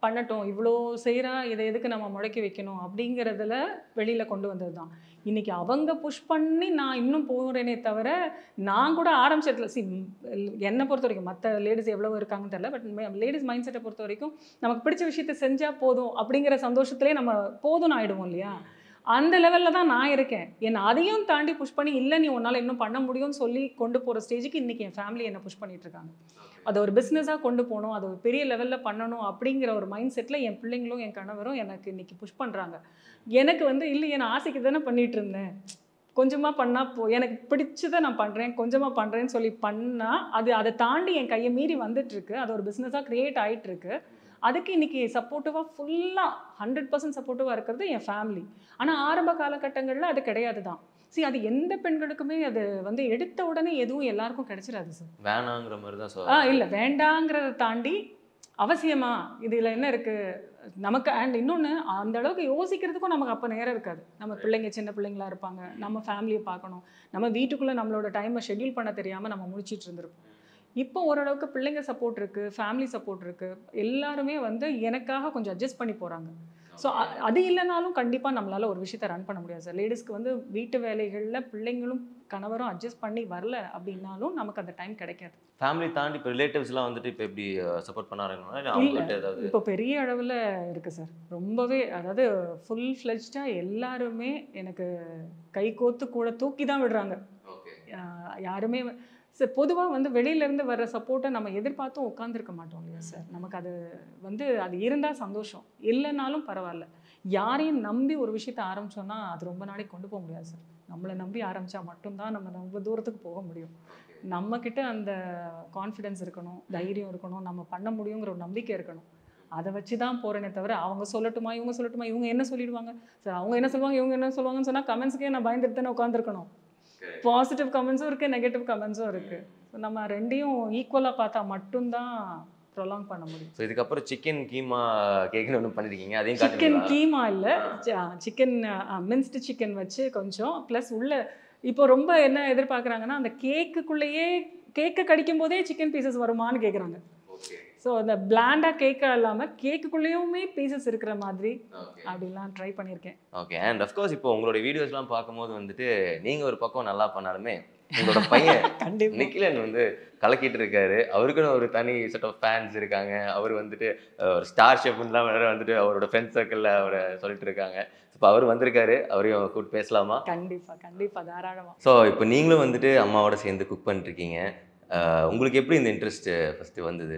பண்ணட்டும் இவ்வளோ செய்கிறா இதை எதுக்கு நம்ம முடக்கி வைக்கணும் அப்படிங்கிறதுல வெளியில் கொண்டு வந்தது தான் இன்றைக்கி அவங்க புஷ் பண்ணி நான் இன்னும் போகிறேனே தவிர நான் கூட ஆரம்பிச்சதுல சி என்னை பொறுத்த வரைக்கும் மற்ற லேடிஸ் எவ்வளோ இருக்காங்கன்னு தெரியல பட் லேடிஸ் மைண்ட் செட்டை பொறுத்த வரைக்கும் நமக்கு பிடிச்ச விஷயத்த செஞ்சால் போதும் அப்படிங்கிற சந்தோஷத்துலேயே நம்ம போதும்னு ஆயிடுவோம் இல்லையா அந்த லெவலில் தான் நான் இருக்கேன் என்னை அதையும் தாண்டி புஷ் பண்ணி இல்லை நீ உன்னால் இன்னும் பண்ண முடியும்னு சொல்லி கொண்டு போகிற ஸ்டேஜுக்கு இன்றைக்கி என் ஃபேமிலி என்னை புஷ் பண்ணிட்டு இருக்காங்க அதை ஒரு பிஸ்னஸாக கொண்டு போகணும் அதை ஒரு பெரிய லெவலில் பண்ணணும் அப்படிங்கிற ஒரு மைண்ட் செட்டில் என் பிள்ளைங்களும் என் கணவரும் எனக்கு இன்றைக்கி புஷ் பண்ணுறாங்க எனக்கு வந்து இல்லையே நான் ஆசைக்கு தானே பண்ணிட்டு இருந்தேன் கொஞ்சமாக பண்ணால் போ எனக்கு பிடிச்சதை நான் பண்ணுறேன் கொஞ்சமாக பண்ணுறேன்னு சொல்லி பண்ணால் அது அதை தாண்டி என் கையை மீறி வந்துட்டுருக்கு அது ஒரு பிஸ்னஸாக க்ரியேட் ஆகிட்டுருக்கு அதுக்கு இன்றைக்கி சப்போர்ட்டிவாக ஃபுல்லாக ஹண்ட்ரட் பர்சன்ட் சப்போர்ட்டிவாக இருக்கிறது என் ஃபேமிலி ஆனால் ஆரம்ப காலகட்டங்களில் அது கிடையாது தான் see அது எந்த பெண்களுக்குமே அது வந்து எடுத்த உடனே எதுவும் எல்லாருக்கும் கிடைச்சிடாது சார் வேணாங்கிற மாதிரி தான் ஆ சொல்ல இல்லை வேண்டாங்கிறத தாண்டி அவசியமா இதில் என்ன இருக்குது நமக்கு அண்ட் இன்னொன்று அந்த அளவுக்கு யோசிக்கிறதுக்கும் நமக்கு அப்போ நேரம் இருக்காது நம்ம பிள்ளைங்க சின்ன பிள்ளைங்களா இருப்பாங்க நம்ம ஃபேமிலியை பார்க்கணும் நம்ம வீட்டுக்குள்ளே நம்மளோட டைமை ஷெட்யூல் பண்ண தெரியாமல் நம்ம முடிச்சிட்டு இருந்திருப்போம் இப்போ ஓரளவுக்கு பிள்ளைங்க சப்போர்ட் இருக்குது ஃபேமிலி சப்போர்ட் இருக்குது எல்லாருமே வந்து எனக்காக கொஞ்சம் அட்ஜஸ்ட் பண்ணி போகிறாங்க ஸோ அது இல்லைனாலும் கண்டிப்பாக நம்மளால் ஒரு விஷயத்தை ரன் பண்ண முடியாது சார் லேடிஸ்க்கு வந்து வீட்டு வேலைகளில் பிள்ளைங்களும் கணவரும் அட்ஜஸ்ட் பண்ணி வரல அப்படின்னாலும் நமக்கு அந்த டைம் கிடைக்காது ஃபேமிலி தாண்டி இப்போ ரிலேட்டிவ்ஸ்லாம் வந்துட்டு இப்போ எப்படி சப்போர்ட் பண்ண ஆரம்பிக்கணும் இல்லை அவங்ககிட்ட ஏதாவது இப்போ பெரிய அளவில் இருக்குது சார் ரொம்பவே அதாவது ஃபுல் ஃப்ளெஜ்டாக எல்லாருமே எனக்கு கை கோத்து கூட தூக்கி தான் விடுறாங்க ஓகே யா- யாருமே சார் பொதுவாக வந்து வெளியிலேருந்து வர்ற சப்போர்ட்டை நம்ம எதிர்பார்த்தும் உட்காந்துருக்க மாட்டோம் இல்லையா சார் நமக்கு அது வந்து அது இருந்தால் சந்தோஷம் இல்லைனாலும் பரவாயில்ல யாரையும் நம்பி ஒரு விஷயத்தை ஆரம்பிச்சோன்னா அது ரொம்ப நாளைக்கு கொண்டு போக முடியாது சார் நம்மளை நம்பி ஆரம்பித்தா மட்டும்தான் நம்ம ரொம்ப தூரத்துக்கு போக முடியும் நம்மக்கிட்ட அந்த கான்ஃபிடென்ஸ் இருக்கணும் தைரியம் இருக்கணும் நம்ம பண்ண முடியுங்கிற ஒரு நம்பிக்கை இருக்கணும் அதை வச்சு தான் போகிறேனே தவிர அவங்க சொல்லட்டுமா இவங்க சொல்லட்டுமா இவங்க என்ன சொல்லிடுவாங்க சார் அவங்க என்ன சொல்லுவாங்க இவங்க என்ன சொல்லுவாங்கன்னு சொன்னால் கமெண்ட்ஸ்க்கே நான் பயந்துட்டு தானே உட்காந்துருக்கணும் பாசிட்டிவ் கமெண்ட்ஸும் இருக்குது நெகட்டிவ் கமெண்ட்ஸும் இருக்குது ஸோ நம்ம ரெண்டையும் ஈக்குவலாக பார்த்தா மட்டும்தான் ப்ரொலாங் பண்ண முடியும் ஸோ இதுக்கப்புறம் சிக்கன் கீமா கேக்குன்னு ஒன்று பண்ணிருக்கீங்க அதையும் சிக்கன் காட்டுறீங்களா கீமா இல்லை சிக்கன் மின்ஸ்டு சிக்கன் வச்சு கொஞ்சம் ப்ளஸ் உள்ள இப்போ ரொம்ப என்ன எதிர்பார்க்குறாங்கன்னா அந்த கேக்குக்குள்ளேயே கேக்கை கடிக்கும் போதே சிக்கன் பீசஸ் வருமான்னு கேட்குறாங்க ஓகே ஸோ அந்த பிளாண்டாக கேக்காக இல்லாமல் கேக்குக்குள்ளேயுமே பீசஸ் இருக்கிற மாதிரி ஓகே அப்படிலாம் ட்ரை பண்ணியிருக்கேன் ஓகே அண்ட் அஃப்கோர்ஸ் இப்போ உங்களுடைய வீடியோஸ்லாம் பார்க்கும்போது வந்துட்டு நீங்கள் ஒரு பக்கம் நல்லா பண்ணாலுமே உங்களோட பையன் கண்டிப்பாக நிக்கிலன் வந்து கலக்கிட்டு இருக்காரு அவருக்குன்னு ஒரு தனி செட் ஆஃப் ஃபேன்ஸ் இருக்காங்க அவர் வந்துட்டு அஹ், ஒரு ஸ்டார் ஷெஃப்லாம் வேற வந்துட்டு அவரோட ஃப்ரெண்ட் சர்க்கிளில் அவரை சொல்லிட்டு இருக்காங்க இப்போ அவர் வந்திருக்காரு அவரையும் கூப்பிட்டு பேசலாமா கண்டிப்பாக கண்டிப்பாக தாராளமாக ஸோ இப்போ நீங்களும் வந்துட்டு அம்மாவோட சேர்ந்து குக் பண்ணிருக்கீங்க அஹ், உங்களுக்கு எப்படி இந்த இன்ட்ரெஸ்ட் ஃபஸ்ட்டு வந்தது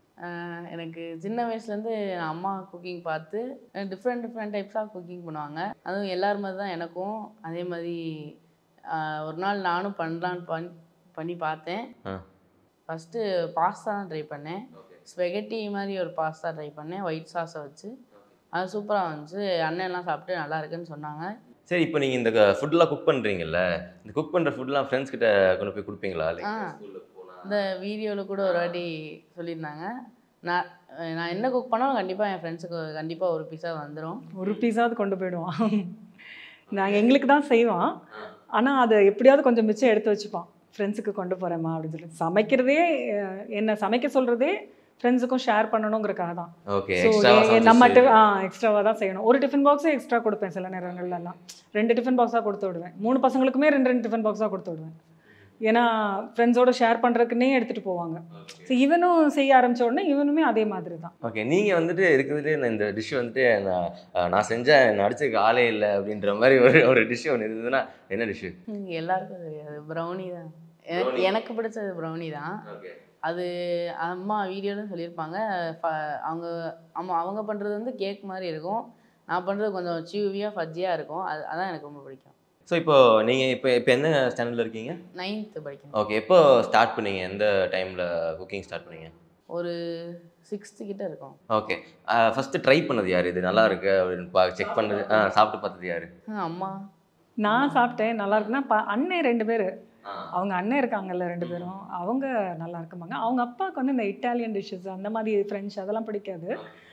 ஆஹ் எனக்கு சின்ன வயசுலேருந்து அம்மா குக்கிங் பார்த்து different different types of cooking பண்ணுவாங்க அதுவும் எல்லார் மாதிரி தான் எனக்கும் அதே மாதிரி ஆஹ் ஒரு நாள் நானும் பண்ணலான்னு பண் பண்ணி பார்த்தேன் ஆ. ஃபஸ்ட்டு பாஸ்தா தான் ட்ரை பண்ணேன் ஸ்பெகட்டி மாதிரி ஒரு பாஸ்தா ட்ரை பண்ணேன் ஒயிட் சாஸை வச்சு அது சூப்பராக வந்துச்சு அண்ணன்லாம் சாப்பிட்டு நல்லா இருக்குன்னு சொன்னாங்க சரி இப்போ நீங்கள் இந்த ஃபுட்லாம் குக் பண்ணுறீங்கல்ல இந்த குக் பண்ணுற ஃபுட்லாம் ஃப்ரெண்ட்ஸ் கிட்ட கொண்டு போய் கொடுப்பீங்களா ஆ. ஸ்கூலில் போனால் இந்த வீடியோவில் கூட ஒரு வாட்டி சொல்லியிருந்தாங்க நான் நான் என்ன குக் பண்ணாலும் கண்டிப்பாக என் ஃப்ரெண்ட்ஸுக்கு கண்டிப்பாக ஒரு பீஸாக வந்துடும் ஒரு பீஸாவது கொண்டு போயிடுவான் நாங்கள் எங்களுக்கு தான் செய்வோம் ஆனால் அதை எப்படியாவது கொஞ்சம் மிச்சம் எடுத்து வச்சுப்பான் ஃப்ரெண்ட்ஸுக்கு கொண்டு போகிறேம்மா அப்படின்னு சொல்லி சமைக்கிறதே அஹ், என்ன சமைக்க சொல்கிறதே ஃப்ரெண்ட்ஸுக்கும் ஷேர் பண்ணணுங்கிறக்காக தான் ஓகே ஸோ எக்ஸ்ட்ரா நம்மகிட்ட ஆ எக்ஸ்ட்ராவாக தான் செய்யணும் ஒரு டிஃபன் பாக்ஸே எக்ஸ்ட்ரா கொடுப்பேன் சில நேரங்கள்லாம் ரெண்டு டிஃபன் பாக்ஸாக கொடுத்து விடுவேன் மூணு பசங்களுக்குமே ரெண்டு ரெண்டு டிஃபன் பாக்ஸாக கொடுத்து விடுவேன் ஏன்னா ஃப்ரெண்ட்ஸோட ஷேர் பண்ணுறதுக்குன்னே எடுத்துகிட்டு போவாங்க ஸோ இவனும் செய்ய ஆரம்பிச்ச உடனே இவனுமே அதே மாதிரி தான் ஓகே நீங்கள் வந்துட்டு இருக்கிறதுலே நான் இந்த டிஷ் வந்துட்டு நான் அஹ், நான் செஞ்சேன் நான் அடிச்சதுக்கு ஆளே இல்லை அப்படின்ற மாதிரி ஒரு ஒரு டிஷ் ஒன்று இருந்ததுன்னா என்ன டிஷ்ஷு ம், எல்லாருக்கும் தெரியாது ப்ரௌனி தான் எனக்கு எனக்கு பிடிச்சது ப்ரௌனி தான் ஓகே அது அம்மா வீடியோலும் சொல்லியிருப்பாங்க ஃப- அவங்க அம்மா அவங்க பண்ணுறது வந்து கேக் மாதிரி இருக்கும் நான் பண்ணுறது கொஞ்சம் சியூவியாக ஃபஜ்ஜியாக இருக்கும் அது அதான் எனக்கு ரொம்ப பிடிக்கும் ஸோ இப்போ நீங்கள் இப்போ இப்போ என்ன ஸ்டாண்டர்டில் இருக்கீங்க நைன்த்து படிக்கணும் ஓகே எப்போ ஸ்டார்ட் பண்ணீங்க எந்த டைமில் குக்கிங் ஸ்டார்ட் பண்ணீங்க ஒரு சிக்ஸ்த்து கிட்ட இருக்கும் ஓகே ஃபஸ்ட்டு ட்ரை பண்ணது யார் இது நல்லா இருக்கு அப்படின்னு பா செக் பண்ணது ஆ சாப்பிட்டு பார்த்தது யார் ம், அம்மா நான் சாப்பிட்டேன் நல்லா இருக்குன்னா ப அண்ணன் ரெண்டு பேர் அவங்க அண்ணன் இருக்காங்கல்ல ரெண்டு பேரும் அவங்க நல்லா இருக்குமாங்க அவங்க அப்பாவுக்கு வந்து இந்த இட்டாலியன் டிஷ்ஷஸ் அந்த மாதிரி ஃப்ரெஞ்ச் அதெல்லாம் பிடிக்காது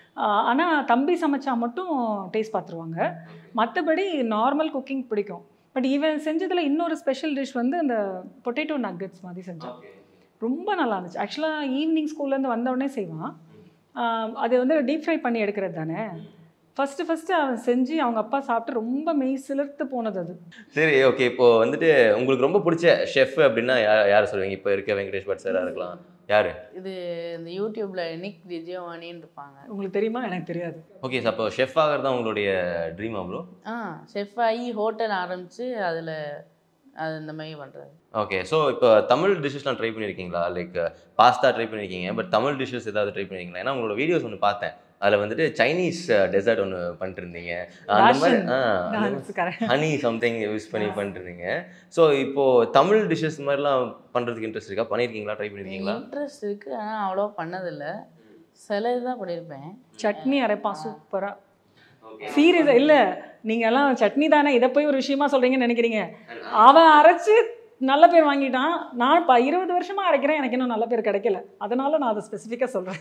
ஆனால் தம்பி சமைச்சா மட்டும் டேஸ்ட் பார்த்துருவாங்க மற்றபடி நார்மல் குக்கிங் பிடிக்கும் பட் இவன் செஞ்சதில் இன்னொரு ஸ்பெஷல் டிஷ் வந்து அந்த பொட்டேட்டோ நக்கட்ஸ் மாதிரி செஞ்சான் ரொம்ப நல்லா இருந்துச்சு ஆக்சுவலாக ஈவினிங் ஸ்கூல்லேருந்து வந்த உடனே செய்வான் ஆஹ் அது வந்து டீப் ஃப்ரை பண்ணி எடுக்கிறது தானே ஃபஸ்ட்டு ஃபஸ்ட்டு அவன் செஞ்சு அவங்க அப்பா சாப்பிட்டு ரொம்ப மெய் சிலிர்த்து போனது அது சரி ஓகே இப்போ வந்துட்டு உங்களுக்கு ரொம்ப பிடிச்ச ஷெஃப் அப்படின்னா யார் யார் சொல்லுவீங்க இப்போ இருக்க வெங்கடேஷ் பட் சாரா இருக்கலாம் யாரு இது இந்த யூடியூப்ல நிக் விஜயவாணின்னு இருப்பாங்க உங்களுக்கு தெரியுமா எனக்கு தெரியாது ஓகே சார் அப்போ ஷெஃப் ஆகிறது தான் உங்களுடைய ட்ரீமா ப்ரோ ஆ செஃப் ஆகி ஹோட்டல் ஆரம்பித்து அதில் அது இந்த மாதிரி பண்ணுறது ஓகே ஸோ இப்போ தமிழ் டிஷ்ஷஸ்லாம் ட்ரை பண்ணியிருக்கீங்களா லைக் பாஸ்தா ட்ரை பண்ணியிருக்கீங்க பட் தமிழ் டிஷ்ஷஸ் ஏதாவது ட்ரை பண்ணியிருக்கீங்களா ஏன்னா உங்களோட வீடியோஸ் ஒன்று பார்த்தேன் அதில் வந்துட்டு சைனீஸ் டெசர்ட் ஒன்று பண்ணிட்டு இருந்தீங்க அந்த மாதிரி ஆ கரெக்ட் ஹனி சம்திங் யூஸ் பண்ணி பண்ணிட்டு இருந்தீங்க ஸோ இப்போ தமிழ் டிஷ்ஷஸ் மாதிரிலாம் பண்ணுறதுக்கு இன்ட்ரெஸ்ட் இருக்கா பண்ணியிருக்கீங்களா ட்ரை பண்ணியிருக்கீங்களா இன்ட்ரெஸ்ட் இருக்குது ஆனால் அவ்வளோ பண்ணதில்லை சில இதுதான் பண்ணியிருப்பேன் சட்னி அரைப்பான் சூப்பரா சீரியஸா இல்ல நீங்க எல்லாம் சட்னி தானே இதை போய் ஒரு விஷயமா சொல்றீங்கன்னு நினைக்கிறீங்க அவன் அரைச்சு நல்ல பேர் வாங்கிட்டான் நான் இப்போ இருபது வருஷமா அரைக்கிறேன் எனக்கு இன்னும் நல்ல பேர் கிடைக்கல அதனால நான் அதை ஸ்பெசிஃபிக்காக சொல்றேன்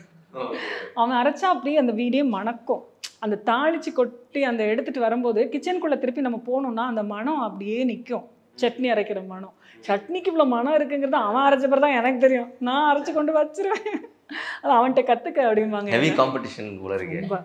அவன் அரைச்சா அப்படியே அந்த வீடே மணக்கும் அந்த தாளிச்சு கொட்டி அந்த எடுத்துட்டு வரும்போது கிச்சனுக்குள்ள திருப்பி நம்ம போனோம்னா அந்த மனம் அப்படியே நிற்கும் சட்னி அரைக்கிற மனம் சட்னிக்கு இவ்வளோ மனம் இருக்குங்கிறது அவன் அரைச்ச பிறகு தான் எனக்கு தெரியும் நான் அரைச்சு கொண்டு வச்சிருவேன் அது அவன்கிட்ட கற்றுக்க அப்படிம்பாங்க ஹெவி காம்படிஷன் போல இருக்கு ரொம்ப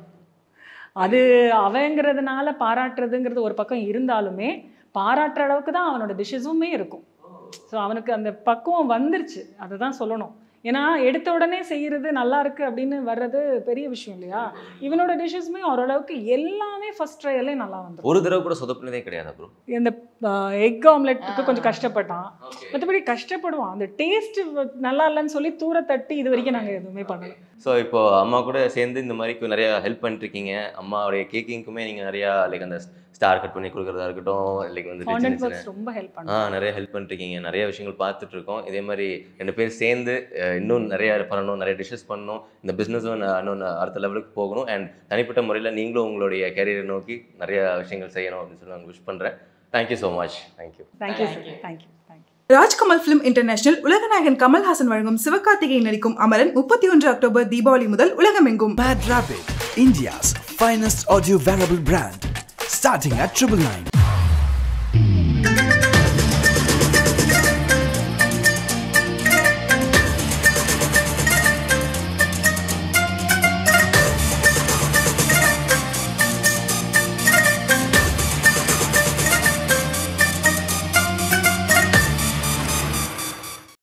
அது அவங்கிறதுனால பாராட்டுறதுங்கிறது ஒரு பக்கம் இருந்தாலுமே பாராட்டுற அளவுக்கு தான் அவனோட டிஷ்ஷஸுமே இருக்கும் ஸோ அவனுக்கு அந்த பக்குவம் வந்துருச்சு அதை தான் சொல்லணும் ஏன்னா எடுத்த உடனே செய்யறது நல்லா இருக்கு அப்படின்னு வர்றது பெரிய விஷயம் இல்லையா இவனோட டிஷ்ஷஸுமே ஓரளவுக்கு எல்லாமே ஃபர்ஸ்ட் ட்ரையலே நல்லா வந்துடும் ஒரு தடவை கூட சொதப்பினதே கிடையாது ப்ரோ இந்த எக் ஆம்லெட்டுக்கு கொஞ்சம் கஷ்டப்பட்டான் மற்றபடி கஷ்டப்படுவான் அந்த டேஸ்ட் நல்லா இல்லைன்னு சொல்லி தூர தட்டி இது வரைக்கும் நாங்கள் எதுவுமே பண்ணல ஸோ இப்போ அம்மா கூட சேர்ந்து இந்த மாதிரி நிறைய ஹெல்ப் பண்ணிருக்கீங்க அம்மாவுடைய கேக்கிங்க்குமே நீங்கள் நிறையா லைக் அந்த ஸ்டார் கட் பண்ணி கொடுக்குறதா இருக்கட்டும் லைக் வந்துட்டு சின்ன கான்டென்ட் சின்ன ஒர்க்ஸ் ரொம்ப ஹெல்ப் ஆ பண்ணுவான் நிறைய ஹெல்ப் பண்ணிருக்கீங்க நிறைய விஷயங்கள் பார்த்துட்டு இருக்கோம் இதே மாதிரி ரெண்டு பேர் சேர்ந்து அஹ், இன்னும் நிறைய பண்ணணும் நிறைய டிஷ்ஷஸ் பண்ணணும் இந்த பிஸ்னஸும் இன்னும் அடுத்த லெவலுக்கு போகணும் அண்ட் தனிப்பட்ட முறையில் நீங்களும் உங்களுடைய கேரியரை நோக்கி நிறைய விஷயங்கள் செய்யணும் அப்படின்னு சொல்லி நான் விஷ் பண்ணுறேன் thank you so much thank you thank you sir thank you thank you Rajkamal film international உலகநாயகன் கமல்ஹாசன் வழங்கும் சிவகார்த்திகேயன் நடிக்கும் அமரன் முப்பத்தி ஒன்று அக்டோபர் தீபாவளி முதல் உலகமெங்கும் Mad Rapid, India's finest audio wearable brand, starting at triple nine.